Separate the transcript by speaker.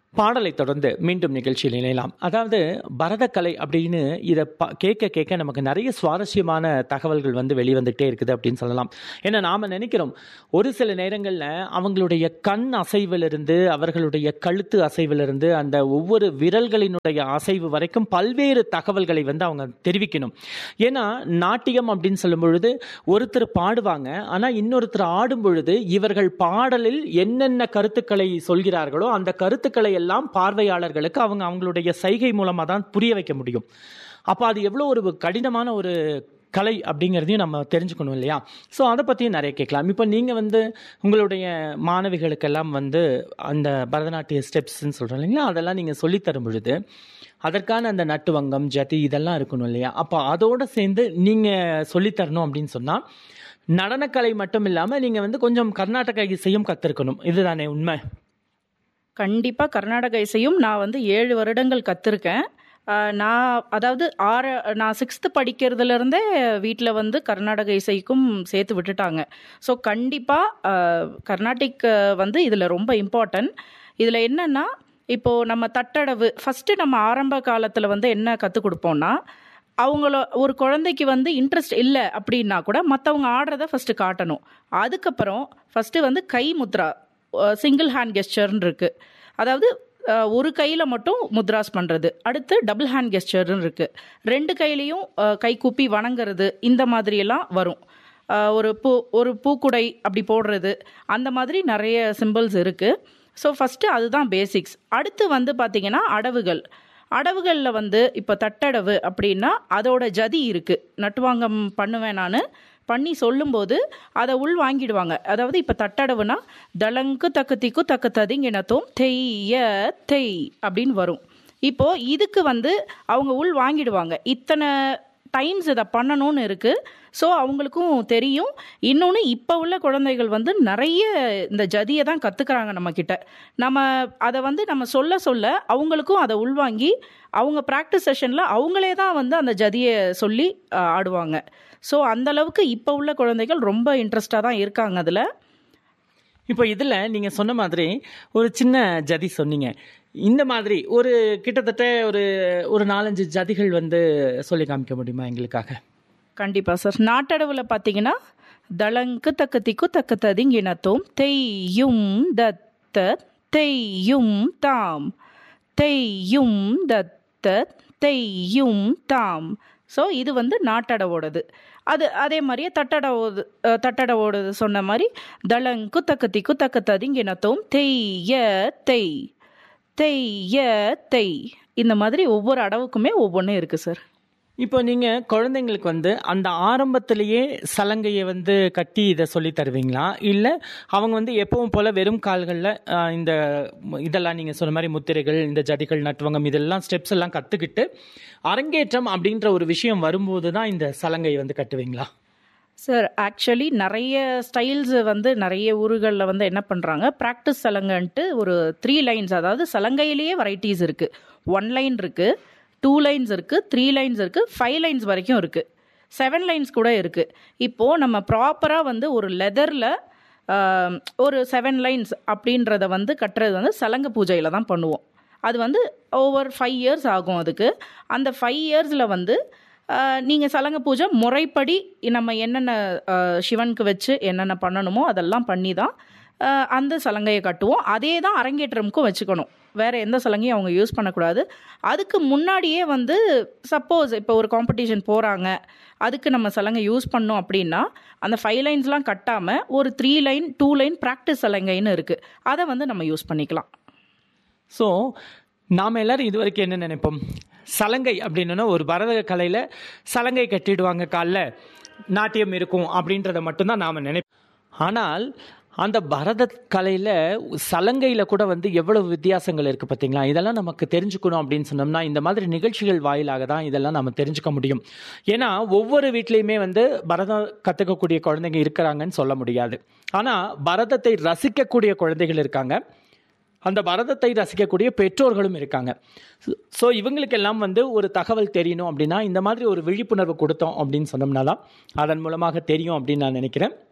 Speaker 1: பாடலை தொடர்ந்து மீண்டும் நிகழ்ச்சியில் இணையலாம் அதாவது பரதக்கலை அப்படின்னு இதை ப கேட்க கேட்க நமக்கு நிறைய சுவாரஸ்யமான தகவல்கள் வந்து வெளிவந்துகிட்டே இருக்குது அப்படின்னு சொல்லலாம் ஏன்னா நாம் நினைக்கிறோம் ஒரு சில நேரங்களில் அவங்களுடைய கண் அசைவிலிருந்து அவர்களுடைய கழுத்து அசைவிலிருந்து அந்த ஒவ்வொரு விரல்களினுடைய அசைவு வரைக்கும் பல்வேறு தகவல்களை வந்து அவங்க தெரிவிக்கணும் ஏன்னா நாட்டியம் அப்படின்னு சொல்லும் பொழுது ஒருத்தர் பாடுவாங்க ஆனால் இன்னொருத்தர் ஆடும் பொழுது இவர்கள் பாடலில் என்னென்ன கருத்துக்களை சொல்கிறார்களோ அந்த கருத்துக்களை எல்லாம் பார்வையாளர்களுக்கு அவங்க அவங்களுடைய சைகை மூலமாக தான் புரிய வைக்க முடியும் அப்போ அது எவ்வளோ ஒரு கடினமான ஒரு கலை அப்படிங்கிறதையும் நம்ம தெரிஞ்சுக்கணும் இல்லையா ஸோ அதை பற்றியும் நிறைய கேட்கலாம் இப்போ நீங்கள் வந்து உங்களுடைய மாணவிகளுக்கெல்லாம் வந்து அந்த பரதநாட்டிய ஸ்டெப்ஸ்ன்னு சொல்கிறோம் இல்லைங்களா அதெல்லாம் நீங்கள் சொல்லித்தரும் பொழுது அதற்கான அந்த நட்டுவங்கம் ஜதி இதெல்லாம் இருக்கணும் இல்லையா அப்போ அதோடு சேர்ந்து நீங்கள் சொல்லித்தரணும் அப்படின்னு சொன்னால் நடனக்கலை மட்டும் இல்லாமல் நீங்கள் வந்து கொஞ்சம் கர்நாடக இசையும் கற்றுருக்கணும் இதுதானே உண்மை
Speaker 2: கண்டிப்பாக கர்நாடக இசையும் நான் வந்து ஏழு வருடங்கள் கற்றுருக்கேன் நான் அதாவது ஆறு நான் சிக்ஸ்த்து படிக்கிறதுலேருந்தே வீட்டில் வந்து கர்நாடக இசைக்கும் சேர்த்து விட்டுட்டாங்க ஸோ கண்டிப்பாக கர்நாடிக் வந்து இதில் ரொம்ப இம்பார்ட்டன்ட் இதில் என்னென்னா இப்போது நம்ம தட்டடவு ஃபஸ்ட்டு நம்ம ஆரம்ப காலத்தில் வந்து என்ன கற்றுக் கொடுப்போம்னா அவங்கள ஒரு குழந்தைக்கு வந்து இன்ட்ரெஸ்ட் இல்லை அப்படின்னா கூட மற்றவங்க ஆடுறத ஃபஸ்ட்டு காட்டணும் அதுக்கப்புறம் ஃபஸ்ட்டு வந்து கை முத்ரா சிங்கிள் ஹேண்ட் கெஸ்டர்னு இருக்குது அதாவது ஒரு கையில் மட்டும் முத்ராஸ் பண்ணுறது அடுத்து டபுள் ஹேண்ட் கெஸ்டர்னு இருக்குது ரெண்டு கையிலையும் கை கூப்பி வணங்குறது இந்த மாதிரியெல்லாம் வரும் ஒரு பூ ஒரு பூக்குடை அப்படி போடுறது அந்த மாதிரி நிறைய சிம்பிள்ஸ் இருக்குது ஸோ ஃபஸ்ட்டு அதுதான் பேசிக்ஸ் அடுத்து வந்து பார்த்திங்கன்னா அடவுகள் அடவுகளில் வந்து இப்போ தட்டடவு அப்படின்னா அதோட ஜதி இருக்குது நட்டுவாங்கம் பண்ணுவேன் நான் பண்ணி சொல்லும்போது அதை உள் வாங்கிடுவாங்க அதாவது இப்போ தட்டடவுனா தளங்கு தக்கு திக்கு தக்கு ததிங்கினத்தும் தெய்ய தெய் அப்படின்னு வரும் இப்போ இதுக்கு வந்து அவங்க உள் வாங்கிடுவாங்க இத்தனை டைம்ஸ் இதை பண்ணணும்னு இருக்குது ஸோ அவங்களுக்கும் தெரியும் இன்னொன்று இப்போ உள்ள குழந்தைகள் வந்து நிறைய இந்த ஜதியை தான் கற்றுக்குறாங்க நம்மக்கிட்ட நம்ம அதை வந்து நம்ம சொல்ல சொல்ல அவங்களுக்கும் அதை உள்வாங்கி அவங்க ப்ராக்டிஸ் செஷனில் அவங்களே தான் வந்து அந்த ஜதியை சொல்லி ஆடுவாங்க ஸோ அந்தளவுக்கு இப்போ உள்ள குழந்தைகள் ரொம்ப இன்ட்ரெஸ்டாக தான் இருக்காங்க அதில்
Speaker 1: இப்போ இதில் நீங்கள் சொன்ன மாதிரி ஒரு சின்ன ஜதி சொன்னீங்க இந்த மாதிரி ஒரு கிட்டத்தட்ட ஒரு ஒரு நாலஞ்சு ஜதிகள் வந்து சொல்லி காமிக்க முடியுமா எங்களுக்காக
Speaker 2: கண்டிப்பாக சார் நாட்டடவில் பார்த்தீங்கன்னா தளங்கு தக்க திக்கு தக்க ததிங்கினத்தோம் தெய்யும் தத்த தெய்யும் தாம் தெய்யும் தத்த தெய்யும் தாம் ஸோ இது வந்து நாட்டடவோடது அது அதே மாதிரியே தட்டடவோது தட்டடவோடது சொன்ன மாதிரி தளங்கு தக்கத்தி குத்தக்க ததிங்கினத்தோம் தெய்ய தெய் தெய்ய தெய் இந்த மாதிரி ஒவ்வொரு அடவுக்குமே ஒவ்வொன்றும் இருக்குது சார்
Speaker 1: இப்போ நீங்கள் குழந்தைங்களுக்கு வந்து அந்த ஆரம்பத்திலேயே சலங்கையை வந்து கட்டி இதை சொல்லி தருவீங்களா இல்லை அவங்க வந்து எப்பவும் போல் வெறும் கால்களில் இந்த இதெல்லாம் நீங்கள் சொன்ன மாதிரி முத்திரைகள் இந்த ஜதிகள் நட்டுவங்கம் இதெல்லாம் ஸ்டெப்ஸ் எல்லாம் கற்றுக்கிட்டு அரங்கேற்றம் அப்படின்ற ஒரு விஷயம் வரும்போது தான் இந்த சலங்கை வந்து கட்டுவீங்களா
Speaker 2: சார் ஆக்சுவலி நிறைய ஸ்டைல்ஸ் வந்து நிறைய ஊர்களில் வந்து என்ன பண்ணுறாங்க ப்ராக்டிஸ் சலங்கன்ட்டு ஒரு த்ரீ லைன்ஸ் அதாவது சலங்கையிலேயே வெரைட்டிஸ் இருக்குது ஒன் லைன் இருக்குது டூ லைன்ஸ் இருக்குது த்ரீ லைன்ஸ் இருக்குது ஃபைவ் லைன்ஸ் வரைக்கும் இருக்குது செவன் லைன்ஸ் கூட இருக்குது இப்போது நம்ம ப்ராப்பராக வந்து ஒரு லெதரில் ஒரு செவன் லைன்ஸ் அப்படின்றத வந்து கட்டுறது வந்து சலங்க பூஜையில் தான் பண்ணுவோம் அது வந்து ஓவர் ஃபைவ் இயர்ஸ் ஆகும் அதுக்கு அந்த ஃபைவ் இயர்ஸில் வந்து நீங்கள் சலங்க பூஜை முறைப்படி நம்ம என்னென்ன சிவனுக்கு வச்சு என்னென்ன பண்ணணுமோ அதெல்லாம் பண்ணி தான் அந்த சலங்கையை கட்டுவோம் அதே தான் அரங்கேற்றமுக்கும் வச்சுக்கணும் வேறு எந்த சலங்கையும் அவங்க யூஸ் பண்ணக்கூடாது அதுக்கு முன்னாடியே வந்து சப்போஸ் இப்போ ஒரு காம்படிஷன் போகிறாங்க அதுக்கு நம்ம சலங்கை யூஸ் பண்ணோம் அப்படின்னா அந்த ஃபைவ் லைன்ஸ்லாம் கட்டாமல் ஒரு three line two line practice சலங்கைன்னு இருக்குது அதை வந்து நம்ம யூஸ் பண்ணிக்கலாம்
Speaker 1: ஸோ நாம் எல்லோரும் இது வரைக்கும் என்ன நினைப்போம் சலங்கை அப்படின்னா ஒரு பரத கலையில் சலங்கை கட்டிடுவாங்க காலில் நாட்டியம் இருக்கும் அப்படின்றத மட்டும்தான் நாம் நினைப்போம் ஆனால் அந்த பரத கலையில் சலங்கையில் கூட வந்து எவ்வளவு வித்தியாசங்கள் இருக்குது பார்த்தீங்களா இதெல்லாம் நமக்கு தெரிஞ்சுக்கணும் அப்படின்னு சொன்னோம்னா இந்த மாதிரி நிகழ்ச்சிகள் வாயிலாக தான் இதெல்லாம் நம்ம தெரிஞ்சுக்க முடியும் ஏன்னா ஒவ்வொரு வீட்லேயுமே வந்து பரதம் கற்றுக்கக்கூடிய குழந்தைங்க இருக்கிறாங்கன்னு சொல்ல முடியாது ஆனால் பரதத்தை ரசிக்கக்கூடிய குழந்தைகள் இருக்காங்க அந்த பரதத்தை ரசிக்கக்கூடிய பெற்றோர்களும் இருக்காங்க ஸோ இவங்களுக்கெல்லாம் வந்து ஒரு தகவல் தெரியணும் அப்படின்னா இந்த மாதிரி ஒரு விழிப்புணர்வு கொடுத்தோம் அப்படின்னு சொன்னோம்னா தான் அதன் மூலமாக தெரியும் அப்படின்னு நான் நினைக்கிறேன்